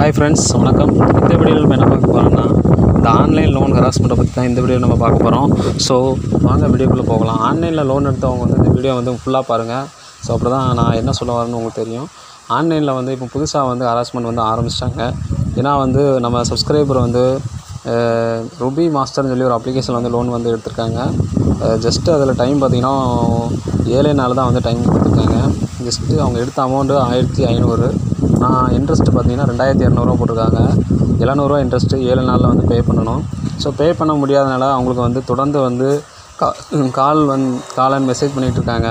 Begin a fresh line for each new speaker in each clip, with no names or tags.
hi friends வணக்கம் இந்த வீடியோவில் நம்ம என்ன பார்க்க போகிறோம்னா இந்த ஆன்லைன் லோன் ஹராஸ்மெண்ட்டை பற்றி தான் இந்த வீடியோ நம்ம பார்க்க போகிறோம் ஸோ வாங்க வீடியோக்குள்ளே போகலாம் ஆன்லைனில் லோன் எடுத்தவங்க வந்து இந்த வீடியோ வந்து ஃபுல்லாக பாருங்கள் ஸோ அப்படி தான் நான் என்ன சொல்ல வரேன்னு உங்களுக்கு தெரியும் ஆன்லைனில் வந்து இப்போ புதுசாக வந்து ஹராஸ்மெண்ட் வந்து ஆரம்பிச்சிட்டாங்க ஏன்னா வந்து நம்ம சப்ஸ்கிரைபர் வந்து ருபி மாஸ்டர்னு சொல்லி ஒரு அப்ளிகேஷன் வந்து லோன் வந்து எடுத்திருக்காங்க ஜஸ்ட்டு அதில் டைம் பார்த்திங்கன்னா ஏழே நாள் தான் வந்து டைம் கொடுத்துருக்காங்க ஜஸ்ட்டு அவங்க எடுத்த அமௌண்ட்டு ஆயிரத்தி ஐநூறு நான் இன்ட்ரெஸ்ட் பார்த்தீங்கன்னா ரெண்டாயிரத்தி இரநூறுவா போட்டிருக்காங்க எழுநூறுவா இன்ட்ரெஸ்ட்டு ஏழு நாளில் வந்து பே பண்ணணும் ஸோ பே பண்ண முடியாதனால அவங்களுக்கு வந்து தொடர்ந்து வந்து கா கால் வந் கால் அண்ட் மெசேஜ் பண்ணிகிட்டு இருக்காங்க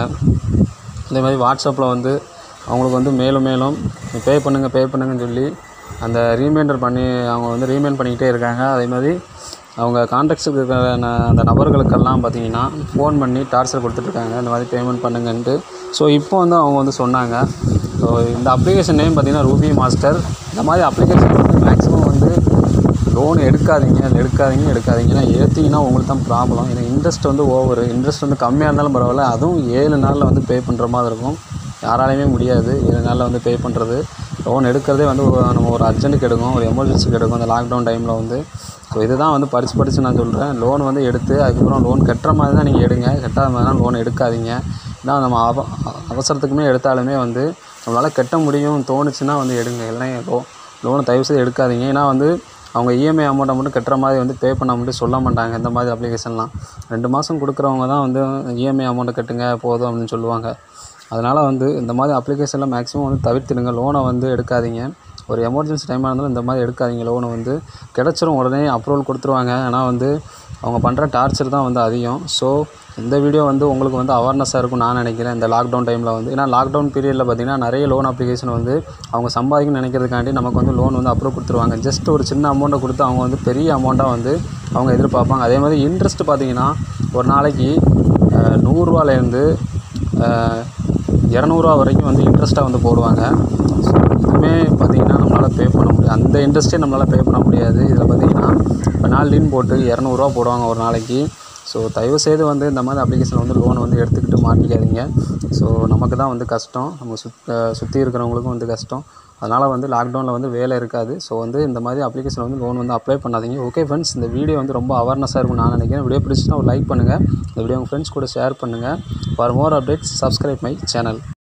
இதே மாதிரி வாட்ஸ்அப்பில் வந்து அவங்களுக்கு வந்து மேலும் மேலும் பே பண்ணுங்கள் பே பண்ணுங்கன்னு சொல்லி அந்த ரீமைண்டர் பண்ணி அவங்க வந்து ரீமைண்ட் பண்ணிக்கிட்டே இருக்காங்க அதே மாதிரி அவங்க கான்டாக்ட்ஸுக்கு இருக்கிற ந- அந்த நபர்களுக்கெல்லாம் பார்த்தீங்கன்னா ஃபோன் பண்ணி டார்ச்சர் கொடுத்துட்ருக்காங்க இந்த மாதிரி பேமெண்ட் பண்ணுங்கன்ட்டு ஸோ இப்போ வந்து அவங்க வந்து சொன்னாங்க ஸோ இந்த அப்ளிகேஷன் நேம் பார்த்தீங்கன்னா ரூபி மாஸ்டர் இந்த மாதிரி அப்ளிகேஷன் வந்து மேக்ஸிமம் வந்து லோன் எடுக்காதீங்க எடுக்காதீங்க எடுக்காதீங்க ஏன்னா ஏற்றிங்கன்னா உங்களுக்கு தான் ப்ராப்ளம் ஏன்னா இன்ட்ரெஸ்ட் வந்து ஓவர் இன்ட்ரெஸ்ட் வந்து கம்மியாக இருந்தாலும் பரவாயில்ல அதுவும் ஏழு நாளில் வந்து பே பண்ணுற மாதிரி இருக்கும் யாராலையுமே முடியாது ஏழு நாளில் வந்து பே பண்ணுறது லோன் எடுக்கிறதே வந்து ஒரு- நம்ம ஒரு அர்ஜென்ட்டுக்கு எடுக்கும் ஒரு எமர்ஜென்சிக்கு எடுக்கும் அந்த லாக்டவுன் டைமில் வந்து ஸோ இதுதான் வந்து படித்து படித்து நான் சொல்கிறேன் லோன் வந்து எடுத்து அதுக்கப்புறம் லோன் கட்டுற மாதிரி தான் நீங்கள் எடுங்க கட்டாத மாதிரினா லோன் எடுக்காதீங்க ஏன்னா நம்ம அவ அவசரத்துக்குமே எடுத்தாலுமே வந்து நம்மளால் கட்ட முடியும் தோணுச்சுன்னா வந்து எடுங்க இல்லைன்னா லோ லோனை தயவு செய்து எடுக்காதீங்க ஏன்னா வந்து அவங்க இஎம்ஐ அமௌண்ட்டை மட்டும் கட்டுற மாதிரி வந்து பே பண்ண மட்டும் சொல்ல மாட்டாங்க இந்த மாதிரி அப்ளிகேஷன்லாம் ரெண்டு மாதம் கொடுக்குறவங்க தான் வந்து இஎம்ஐ அமௌண்ட்டை கட்டுங்க போதும் அப்படின்னு சொல்லுவாங்க அதனால் வந்து இந்த மாதிரி அப்ளிகேஷனில் மேக்ஸிமம் வந்து தவிர்த்துடுங்க லோனை வந்து எடுக்காதீங்க ஒரு எமர்ஜென்சி டைமாக இருந்தாலும் இந்த மாதிரி எடுக்காதீங்க லோனை வந்து கிடச்சிரும் உடனே அப்ரூவல் கொடுத்துருவாங்க ஆனால் வந்து அவங்க பண்ணுற டார்ச்சர் தான் வந்து அதிகம் ஸோ இந்த வீடியோ வந்து உங்களுக்கு வந்து அவேர்னஸாக இருக்கும் நான் நினைக்கிறேன் இந்த லாக்டவுன் டைமில் வந்து ஏன்னா லாக்டவுன் பீரியடில் பார்த்தீங்கன்னா நிறைய லோன் அப்ளிகேஷன் வந்து அவங்க சம்பாதிக்கணும்னு நினைக்கிறதுக்காண்டி நமக்கு வந்து லோன் வந்து அப்ரூவ் கொடுத்துருவாங்க ஜஸ்ட் ஒரு சின்ன அமௌண்ட்டை கொடுத்து அவங்க வந்து பெரிய அமௌண்ட்டாக வந்து அவங்க எதிர்பார்ப்பாங்க அதே மாதிரி இன்ட்ரெஸ்ட் பார்த்தீங்கன்னா ஒரு நாளைக்கு அஹ், நூறுரூவாலேருந்து இரநூறுவா வரைக்கும் வந்து இன்ட்ரெஸ்ட்டாக வந்து போடுவாங்க ஸோ இதுவுமே பார்த்தீங்கன்னா நம்மளால் பே பண்ண முடியாது அந்த இன்ட்ரெஸ்ட்டே நம்மளால் பே பண்ண முடியாது இதில் பார்த்தீங்கன்னா இப்போ நாலுன்னு போட்டு இரநூறுவா போடுவாங்க ஒரு நாளைக்கு ஸோ தயவுசெய்து வந்து இந்த மாதிரி அப்ளிகேஷன் வந்து லோன் வந்து எடுத்துக்கிட்டு மாட்டிக்காதீங்க ஸோ நமக்கு தான் வந்து கஷ்டம் நம்ம சுத் சுற்றி இருக்கிறவங்களுக்கும் வந்து கஷ்டம் அதனால் வந்து லாக்டவுனில் வந்து வேலை இருக்காது ஸோ வந்து இந்த மாதிரி அப்ளிகேஷன் வந்து லோன் வந்து அப்ளை பண்ணாதீங்க ஓகே ஃப்ரெண்ட்ஸ் இந்த வீடியோ வந்து ரொம்ப அவேர்னஸாக இருக்கும் நான் நினைக்கிறேன் வீடியோ பிடிச்சினா ஒரு லைக் பண்ணுங்கள் இந்த வீடியோ உங்கள் ஃப்ரெண்ட்ஸ் கூட ஷேர் பண்ணுங்கள் for more updates subscribe my channel